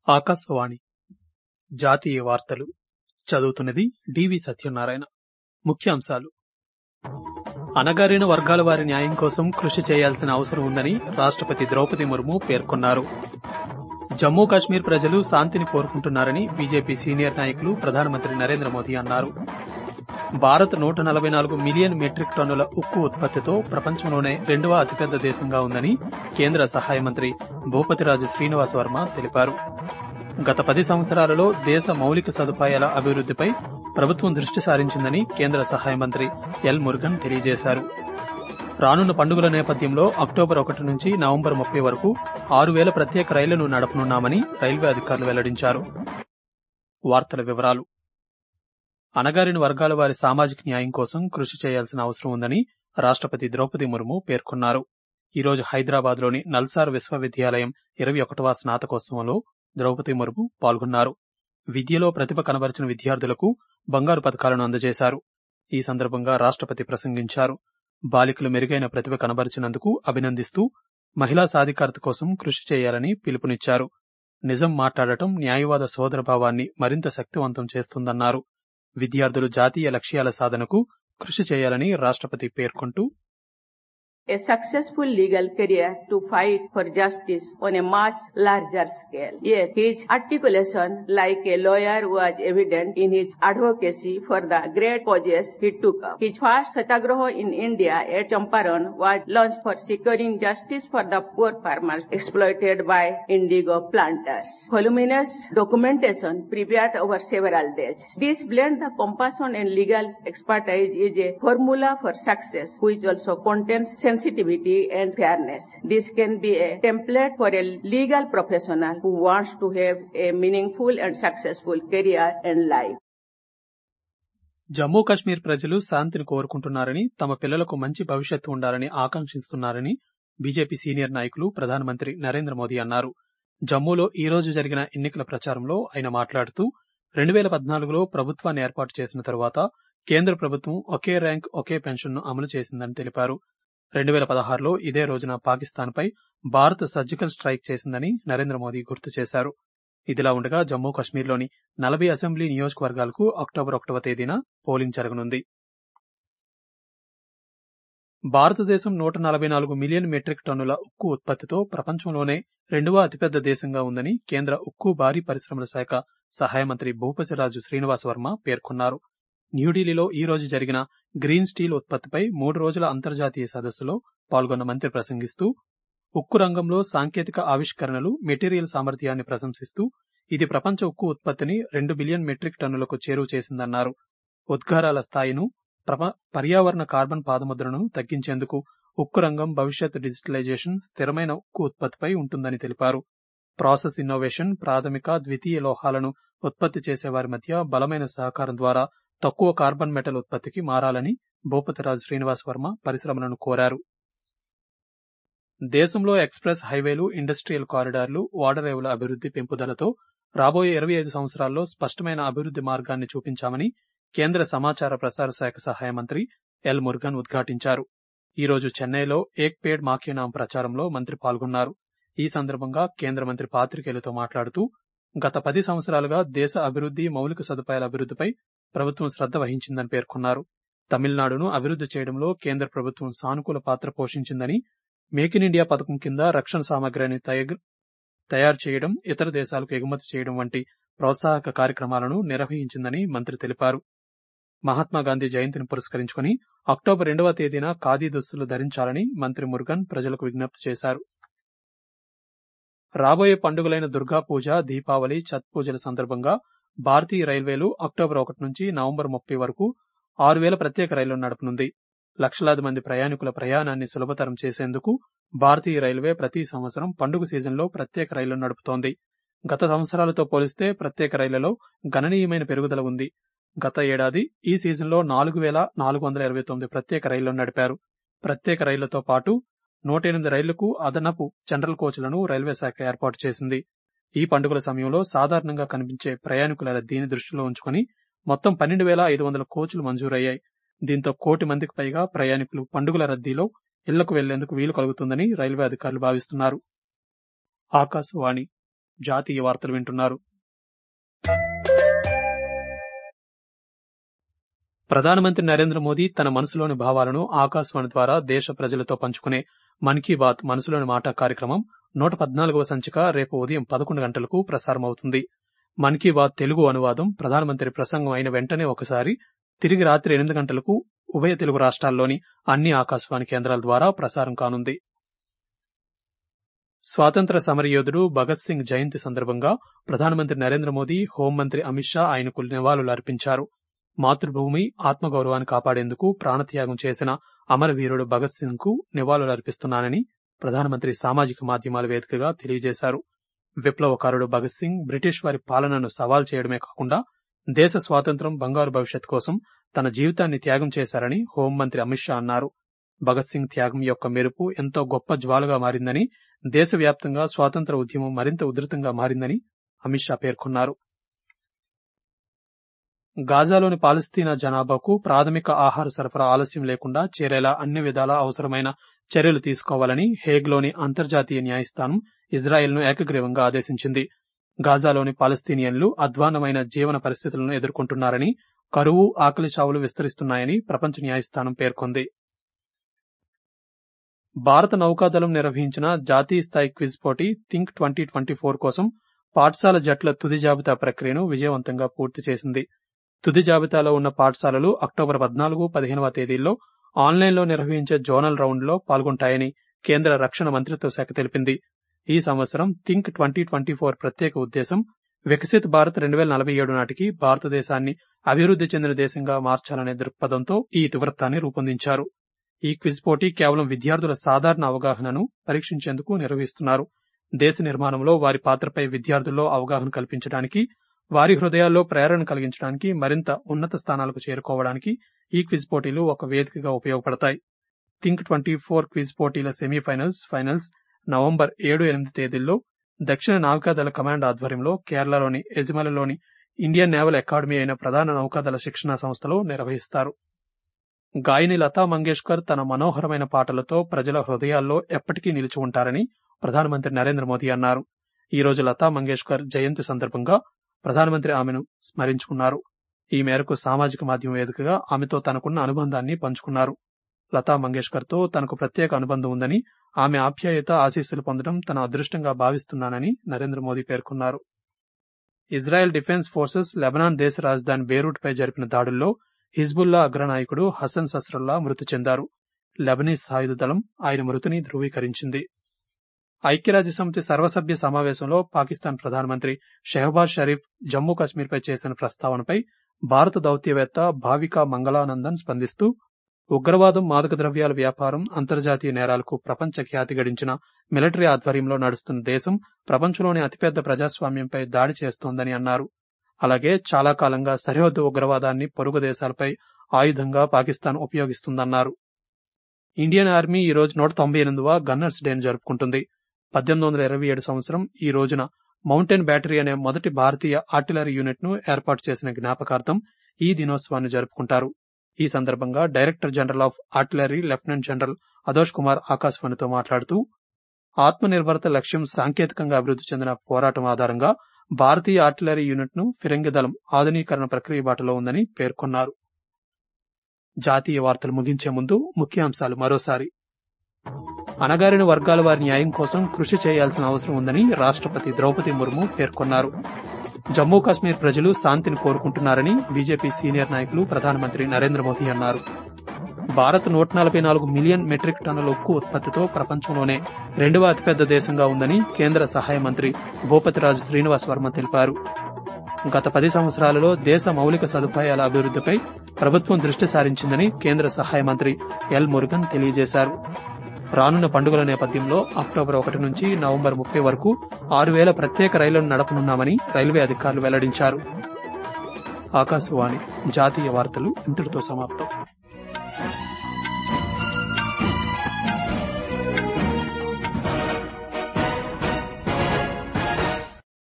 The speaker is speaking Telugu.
ఆకాశవాణి జాతీయ వార్తలు చదువుతున్నది డివి సత్యనారాయణ ముఖ్యాంశాలు అణగారిన వర్గాల వారి న్యాయం కోసం కృషి చేయాల్సిన అవసరం ఉందని రాష్టపతి ద్రౌపది ముర్ము పేర్కొన్నారు జమ్మూ కాశ్మీర్ ప్రజలు శాంతిని కోరుకుంటున్నారని బీజేపీ సీనియర్ నాయకులు ప్రధానమంత్రి నరేంద్ర మోదీ అన్నారు భారత్ నూట నలభై నాలుగు మిలియన్ మెట్రిక్ టన్నుల ఉక్కు ఉత్పత్తితో ప్రపంచంలోనే రెండవ అతిపెద్ద దేశంగా ఉందని కేంద్ర సహాయ మంత్రి భూపతిరాజు శ్రీనివాస్ వర్మ తెలిపారు గత పది సంవత్సరాలలో దేశ మౌలిక సదుపాయాల అభివృద్దిపై ప్రభుత్వం దృష్టి సారించిందని కేంద్ర సహాయ మంత్రి ఎల్ మురుగన్ తెలియజేశారు రానున్న పండుగల నేపథ్యంలో అక్టోబర్ ఒకటి నుంచి నవంబర్ ముప్పై వరకు ఆరు వేల ప్రత్యేక రైళ్లను నడపనున్నామని రైల్వే అధికారులు వెల్లడించారు వార్తల వివరాలు అణగారిన వర్గాల వారి సామాజిక న్యాయం కోసం కృషి చేయాల్సిన అవసరం ఉందని రాష్టపతి ద్రౌపది ముర్ము పేర్కొన్నారు ఈరోజు హైదరాబాద్ లోని నల్సార్ విశ్వవిద్యాలయం ఇరవై ఒకటవ స్నాతకోత్సవంలో ద్రౌపది ముర్ము పాల్గొన్నారు విద్యలో ప్రతిభ కనబరిచిన విద్యార్థులకు బంగారు పథకాలను అందజేశారు ఈ సందర్భంగా రాష్టపతి ప్రసంగించారు బాలికలు మెరుగైన ప్రతిభ కనబరిచినందుకు అభినందిస్తూ మహిళా సాధికారత కోసం కృషి చేయాలని పిలుపునిచ్చారు నిజం మాట్లాడటం న్యాయవాద సోదరభావాన్ని మరింత శక్తివంతం చేస్తుందన్నారు విద్యార్థులు జాతీయ లక్ష్యాల సాధనకు కృషి చేయాలని రాష్టపతి పేర్కొంటూ a successful legal career to fight for justice on a much larger scale. Yet his articulation like a lawyer was evident in his advocacy for the great causes he took up. His first satyagraha in India at Champaran was launched for securing justice for the poor farmers exploited by indigo planters. Voluminous documentation prepared over several days. This blend the compassion and legal expertise is a formula for success which also contains sensitivity and fairness. This can be a template for a legal professional who wants to have a meaningful and successful career and life. Jammu Kashmir ప్రజలు శాంతిని కోరుకుంటున్నారని తమ పిల్లలకు మంచి భవిష్యత్తు ఉండాలని ఆకాంక్షిస్తున్నారని బీజేపీ సీనియర్ నాయకులు ప్రధానమంత్రి నరేంద్ర మోదీ అన్నారు జమ్మూలో ఈ రోజు జరిగిన ఎన్నికల ప్రచారంలో ఆయన మాట్లాడుతూ రెండు వేల పద్నాలుగులో ప్రభుత్వాన్ని ఏర్పాటు చేసిన తరువాత కేంద్ర ప్రభుత్వం ఒకే ర్యాంక్ ఒకే పెన్షన్ను అమలు చేసిందని తెలిపారు రెండు వేల పదహారులో ఇదే రోజున పాకిస్తాన్పై భారత్ సర్జికల్ స్ట్రైక్ చేసిందని నరేంద్ర మోదీ గుర్తు చేశారు ఇదిలా ఉండగా జమ్మూ కశ్మీర్లోని నలభై అసెంబ్లీ నియోజకవర్గాలకు అక్టోబర్ ఒకటవ తేదీన పోలింగ్ జరగనుంది భారతదేశం నూట నలభై నాలుగు మిలియన్ మెట్రిక్ టన్నుల ఉక్కు ఉత్పత్తితో ప్రపంచంలోనే రెండవ అతిపెద్ద దేశంగా ఉందని కేంద్ర ఉక్కు భారీ పరిశ్రమల శాఖ సహాయ మంత్రి భూపతిరాజు శ్రీనివాస్ వర్మ పేర్కొన్నారు న్యూఢిల్లీలో ఈ రోజు జరిగిన గ్రీన్ స్టీల్ ఉత్పత్తిపై మూడు రోజుల అంతర్జాతీయ సదస్సులో పాల్గొన్న మంత్రి ప్రసంగిస్తూ ఉక్కు రంగంలో సాంకేతిక ఆవిష్కరణలు మెటీరియల్ సామర్థ్యాన్ని ప్రశంసిస్తూ ఇది ప్రపంచ ఉక్కు ఉత్పత్తిని రెండు బిలియన్ మెట్రిక్ టన్నులకు చేరువ చేసిందన్నారు ఉద్గారాల స్థాయిను పర్యావరణ కార్బన్ పాదముద్రను తగ్గించేందుకు ఉక్కు రంగం భవిష్యత్ డిజిటలైజేషన్ స్థిరమైన ఉక్కు ఉత్పత్తిపై ఉంటుందని తెలిపారు ప్రాసెస్ ఇన్నోవేషన్ ప్రాథమిక ద్వితీయ లోహాలను ఉత్పత్తి చేసే వారి మధ్య బలమైన సహకారం ద్వారా తక్కువ కార్బన్ మెటల్ ఉత్పత్తికి మారాలని భూపతిరాజు శ్రీనివాస్ వర్మ పరిశ్రమలను కోరారు దేశంలో ఎక్స్ప్రెస్ హైవేలు ఇండస్ట్రియల్ కారిడార్లు ఓడరేవుల అభివృద్ది పెంపుదలతో రాబోయే ఇరవై ఐదు సంవత్సరాల్లో స్పష్టమైన అభివృద్ది మార్గాన్ని చూపించామని కేంద్ర సమాచార ప్రసార శాఖ సహాయ మంత్రి ఎల్ మురుగన్ ఉద్ఘాటించారు ఈ రోజు చెన్నైలో ఏక్ పేడ్ మాకేనాం ప్రచారంలో మంత్రి పాల్గొన్నారు ఈ సందర్భంగా కేంద్ర మంత్రి పాత్రికేయులతో మాట్లాడుతూ గత పది సంవత్సరాలుగా దేశ అభివృద్ది మౌలిక సదుపాయాల అభివృద్దిపై ప్రభుత్వం శ్రద్ధ వహించిందని పేర్కొన్నారు తమిళనాడును అభివృద్ది చేయడంలో కేంద్ర ప్రభుత్వం సానుకూల పాత్ర పోషించిందని మేక్ ఇన్ ఇండియా పథకం కింద రక్షణ సామగ్రిని తయారు చేయడం ఇతర దేశాలకు ఎగుమతి చేయడం వంటి ప్రోత్సాహక కార్యక్రమాలను నిర్వహించిందని మంత్రి తెలిపారు మహాత్మాగాంధీ జయంతిని పురస్కరించుకుని అక్టోబర్ రెండవ తేదీన ఖాదీ దుస్తులు ధరించాలని మంత్రి మురుగన్ ప్రజలకు విజ్ఞప్తి చేశారు రాబోయే పండుగలైన దుర్గా పూజ దీపావళి ఛత్ పూజల సందర్భంగా భారతీయ రైల్వేలు అక్టోబర్ ఒకటి నుంచి నవంబర్ ముప్పై వరకు ఆరు వేల ప్రత్యేక రైళ్లను నడపనుంది లక్షలాది మంది ప్రయాణికుల ప్రయాణాన్ని సులభతరం చేసేందుకు భారతీయ రైల్వే ప్రతి సంవత్సరం పండుగ సీజన్లో ప్రత్యేక రైళ్లను నడుపుతోంది గత సంవత్సరాలతో పోలిస్తే ప్రత్యేక రైళ్లలో గణనీయమైన పెరుగుదల ఉంది గత ఏడాది ఈ సీజన్లో నాలుగు వేల నాలుగు వందల ఇరవై తొమ్మిది ప్రత్యేక రైళ్లను నడిపారు ప్రత్యేక రైళ్లతో పాటు నూట ఎనిమిది రైళ్లకు అదనపు జనరల్ కోచ్లను రైల్వే శాఖ ఏర్పాటు చేసింది ఈ పండుగల సమయంలో సాధారణంగా కనిపించే ప్రయాణికుల రద్దీని దృష్టిలో ఉంచుకుని మొత్తం పన్నెండు వేల ఐదు వందల కోచ్లు మంజూరయ్యాయి దీంతో కోటి మందికి పైగా ప్రయాణికులు పండుగల రద్దీలో ఇళ్లకు వెళ్లేందుకు వీలు కలుగుతుందని రైల్వే అధికారులు భావిస్తున్నారు ఆకాశవాణి జాతీయ వార్తలు వింటున్నారు ప్రధానమంత్రి నరేంద్ర మోదీ తన మనసులోని భావాలను ఆకాశవాణి ద్వారా దేశ ప్రజలతో పంచుకునే మన్ కీ బాత్ మనసులోని మాట కార్యక్రమం నూట పద్నాలుగవ సంచిక రేపు ఉదయం పదకొండు గంటలకు ప్రసారమవుతుంది మన్ కీ బాత్ తెలుగు అనువాదం ప్రధానమంత్రి ప్రసంగం అయిన వెంటనే ఒకసారి తిరిగి రాత్రి ఎనిమిది గంటలకు ఉభయ తెలుగు రాష్ట్రాల్లోని అన్ని ఆకాశవాణి కేంద్రాల ద్వారా ప్రసారం కానుంది స్వాతంత్ర సమరయోధుడు భగత్ సింగ్ జయంతి సందర్భంగా ప్రధానమంత్రి నరేంద్ర మోదీ హోంమంత్రి అమిత్ షా ఆయనకు నివాళులు అర్పించారు మాతృభూమి ఆత్మగౌరవాన్ని కాపాడేందుకు ప్రాణత్యాగం చేసిన అమరవీరుడు భగత్ సింగ్ కు నివాళులు అర్పిస్తున్నానని ప్రధానమంత్రి సామాజిక మాధ్యమాల వేదికగా తెలియజేశారు విప్లవకారుడు భగత్ సింగ్ బ్రిటిష్ వారి పాలనను సవాల్ చేయడమే కాకుండా దేశ స్వాతంత్ర్యం బంగారు భవిష్యత్ కోసం తన జీవితాన్ని త్యాగం చేశారని హోంమంత్రి అమిత్ షా అన్నారు భగత్ సింగ్ త్యాగం యొక్క మెరుపు ఎంతో గొప్ప జ్వాలగా మారిందని దేశవ్యాప్తంగా స్వాతంత్ర ఉద్యమం మరింత ఉధృతంగా మారిందని అమిత్ షా పేర్కొన్నారు గాజాలోని పాలస్తీనా జనాభాకు ప్రాథమిక ఆహార సరఫరా ఆలస్యం లేకుండా చేరేలా అన్ని విధాలా అవసరమైన చర్యలు తీసుకోవాలని హేగ్లోని అంతర్జాతీయ న్యాయస్థానం ఇజ్రాయెల్ను ఏకగ్రీవంగా ఆదేశించింది గాజాలోని పాలస్తీనియన్లు అధ్వాన్నమైన జీవన పరిస్థితులను ఎదుర్కొంటున్నారని కరువు ఆకలి చావులు విస్తరిస్తున్నాయని ప్రపంచ న్యాయస్థానం పేర్కొంది భారత నౌకాదళం నిర్వహించిన జాతీయ స్థాయి క్విజ్ పోటీ థింక్ ట్వంటీ ట్వంటీ ఫోర్ కోసం పాఠశాల జట్ల తుది జాబితా ప్రక్రియను విజయవంతంగా పూర్తి చేసింది తుది జాబితాలో ఉన్న పాఠశాలలు అక్టోబర్ పద్నాలుగు పదిహేనవ తేదీల్లో ఆన్లైన్లో నిర్వహించే జోనల్ రౌండ్లో పాల్గొంటాయని కేంద్ర రక్షణ మంత్రిత్వ శాఖ తెలిపింది ఈ సంవత్సరం థింక్ ట్వంటీ ట్వంటీ ఫోర్ ప్రత్యేక ఉద్దేశం వికసిత్ భారత్ రెండు వేల నలభై ఏడు నాటికి భారతదేశాన్ని అభివృద్ధి చెందిన దేశంగా మార్చాలనే దృక్పథంతో ఈ ఇతివృత్తాన్ని రూపొందించారు ఈ క్విజ్ పోటీ కేవలం విద్యార్థుల సాధారణ అవగాహనను పరీక్షించేందుకు నిర్వహిస్తున్నారు దేశ నిర్మాణంలో వారి పాత్రపై విద్యార్థుల్లో అవగాహన కల్పించడానికి వారి హృదయాల్లో ప్రేరణ కలిగించడానికి మరింత ఉన్నత స్థానాలకు చేరుకోవడానికి ఈ క్విజ్ పోటీలు ఒక వేదికగా ఉపయోగపడతాయి థింక్ ట్వంటీ ఫోర్ క్విజ్ పోటీల సెమీఫైనల్స్ ఫైనల్స్ నవంబర్ ఏడు ఎనిమిది తేదీల్లో దక్షిణ నావికాదళ కమాండ్ ఆధ్వర్యంలో కేరళలోని ఎజిమలలోని ఇండియన్ నేవల్ అకాడమీ అయిన ప్రధాన నౌకాదళ శిక్షణా సంస్థలో నిర్వహిస్తారు గాయని లతా మంగేష్కర్ తన మనోహరమైన పాటలతో ప్రజల హృదయాల్లో ఎప్పటికీ నిలిచి ఉంటారని ప్రధానమంత్రి నరేంద్ర మోదీ అన్నారు ఈ రోజు లతా మంగేష్కర్ జయంతి సందర్భంగా ప్రధానమంత్రి ఆమెను స్మరించుకున్నారు ఈ మేరకు సామాజిక మాధ్యమం వేదికగా ఆమెతో తనకున్న అనుబంధాన్ని పంచుకున్నారు లతా మంగేష్కర్ తో తనకు ప్రత్యేక అనుబంధం ఉందని ఆమె ఆప్యాయత ఆశీస్సులు పొందడం తన అదృష్టంగా భావిస్తున్నానని నరేంద్ర మోదీ పేర్కొన్నారు ఇజ్రాయెల్ డిఫెన్స్ ఫోర్సెస్ లెబనాన్ దేశ రాజధాని బేరూట్పై జరిపిన దాడుల్లో హిజ్బుల్లా అగ్రనాయకుడు హసన్ సస్రల్లా మృతి చెందారు లెబనీస్ సాయుధ దళం ఆయన మృతిని ధృవీకరించింది ఐక్యరాజ్య సమితి సర్వసభ్య సమావేశంలో పాకిస్తాన్ ప్రధానమంత్రి షెహబాజ్ షరీఫ్ జమ్మూ కశ్మీర్పై చేసిన ప్రస్తావనపై భారత దౌత్యవేత్త భావికా మంగళానందన్ స్పందిస్తూ ఉగ్రవాదం మాదక ద్రవ్యాల వ్యాపారం అంతర్జాతీయ నేరాలకు ప్రపంచ ఖ్యాతి గడించిన మిలిటరీ ఆధ్వర్యంలో నడుస్తున్న దేశం ప్రపంచంలోని అతిపెద్ద ప్రజాస్వామ్యంపై దాడి చేస్తోందని అన్నారు అలాగే చాలా కాలంగా సరిహద్దు ఉగ్రవాదాన్ని పొరుగు దేశాలపై ఆయుధంగా పాకిస్తాన్ ఉపయోగిస్తుందన్నారు ఇండియన్ ఆర్మీ ఈ రోజు నూట తొంభై ఎనిమిదవ గన్నర్స్ డేను జరుపుకుంటుంది పద్దెనిమిది వందల ఇరవై ఏడు సంవత్సరం ఈ రోజున మౌంటైన్ బ్యాటరీ అనే మొదటి భారతీయ ఆర్టిలరీ యూనిట్ ను ఏర్పాటు చేసిన జ్ఞాపకార్థం ఈ దినోత్సవాన్ని జరుపుకుంటారు ఈ సందర్భంగా director general of artillery lieutenant general Adosh Kumar ఆకాశవాణితో మాట్లాడుతూ ఆత్మనిర్భరత లక్ష్యం సాంకేతికంగా అభివృద్ధి చెందిన పోరాటం ఆధారంగా భారతీయ ఆర్టిలరీ యూనిట్ ను ఫిరంగి దళం ఆధునీకరణ ప్రక్రియ బాటలో ఉందని పేర్కొన్నారు జాతీయ వార్తలు ముగించే ముందు ముఖ్యాంశాలు మరోసారి అణగారిన వర్గాల వారి న్యాయం కోసం కృషి చేయాల్సిన అవసరం ఉందని రాష్ట్రపతి ద్రౌపది ముర్ము పేర్కొన్నారు జమ్మూ కాశ్మీర్ ప్రజలు శాంతిని కోరుకుంటున్నారని బీజేపీ సీనియర్ నాయకులు ప్రధానమంత్రి నరేంద్ర మోదీ అన్నారు భారత్ నూట నలభై నాలుగు మిలియన్ మెట్రిక్ టన్నుల ఉక్కు ఉత్పత్తితో ప్రపంచంలోనే రెండవ అతిపెద్ద దేశంగా ఉందని కేంద్ర సహాయ మంత్రి భూపతిరాజు శ్రీనివాస్ వర్మ తెలిపారు గత పది సంవత్సరాలలో దేశ మౌలిక సదుపాయాల అభివృద్ధిపై ప్రభుత్వం దృష్టి సారించిందని కేంద్ర సహాయ మంత్రి ఎల్ మురుగన్ తెలియజేశారు రానున్న పండుగల నేపథ్యంలో అక్టోబర్ ఒకటి నుంచి నవంబర్ ముప్పై వరకు ఆరు వేల ప్రత్యేక రైళ్లను నడపనున్నామని రైల్వే అధికారులు వెల్లడించారు ఆకాశవాణి జాతీయ వార్తలు ఇంతటితో సమాప్తం